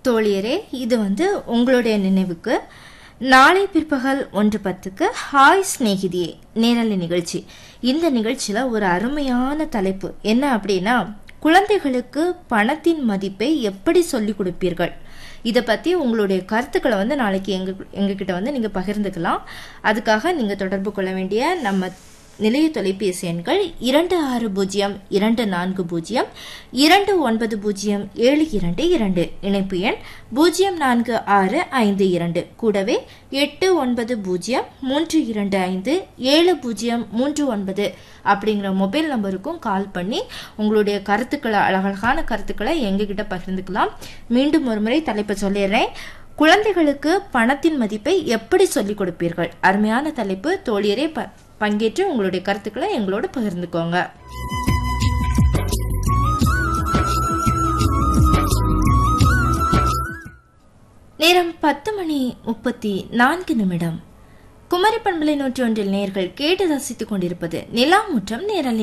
தோழியரே இது வந்து உங்களுடைய நினைவுக்கு நாளை பிற்பகல் ஒன்று பத்துக்கு ஹாய் சிநேகிதியே நேரலை நிகழ்ச்சி இந்த நிகழ்ச்சியில் ஒரு அருமையான தலைப்பு என்ன அப்படின்னா குழந்தைகளுக்கு பணத்தின் மதிப்பை எப்படி சொல்லிக் கொடுப்பீர்கள் இதை பற்றி உங்களுடைய கருத்துக்களை வந்து நாளைக்கு எங்க எங்ககிட்ட வந்து நீங்கள் பகிர்ந்துக்கலாம் அதுக்காக நீங்கள் தொடர்பு கொள்ள வேண்டிய நம்ம நிலைய தொலைபேசி எண்கள் இரண்டு ஆறு பூஜ்ஜியம் இரண்டு நான்கு பூஜ்ஜியம் இரண்டு ஒன்பது பூஜ்ஜியம் ஏழு இரண்டு இரண்டு இணைப்பு எண் பூஜ்ஜியம் நான்கு ஆறு ஐந்து இரண்டு கூடவே எட்டு ஒன்பது பூஜ்ஜியம் மூன்று இரண்டு ஐந்து ஏழு பூஜ்ஜியம் மூன்று ஒன்பது அப்படிங்கிற மொபைல் நம்பருக்கும் கால் பண்ணி உங்களுடைய கருத்துக்களை அழகழகான கருத்துக்களை எங்ககிட்ட பகிர்ந்துக்கலாம் மீண்டும் ஒரு முறை தலைப்பை சொல்லிடுறேன் குழந்தைகளுக்கு பணத்தின் மதிப்பை எப்படி சொல்லிக் கொடுப்பீர்கள் அருமையான தலைப்பு தோழியரே ப பங்கேற்று உங்களுடைய கருத்துக்களை எங்களோட பகிர்ந்துக்கோங்க நேரம் பத்து மணி முப்பத்தி நான்கு நிமிடம் குமரி பண்பலை நூற்றி ஒன்றில் நேர்கள் கேட்டு ரசித்துக் கொண்டிருப்பது நிலா முற்றம் நேரலை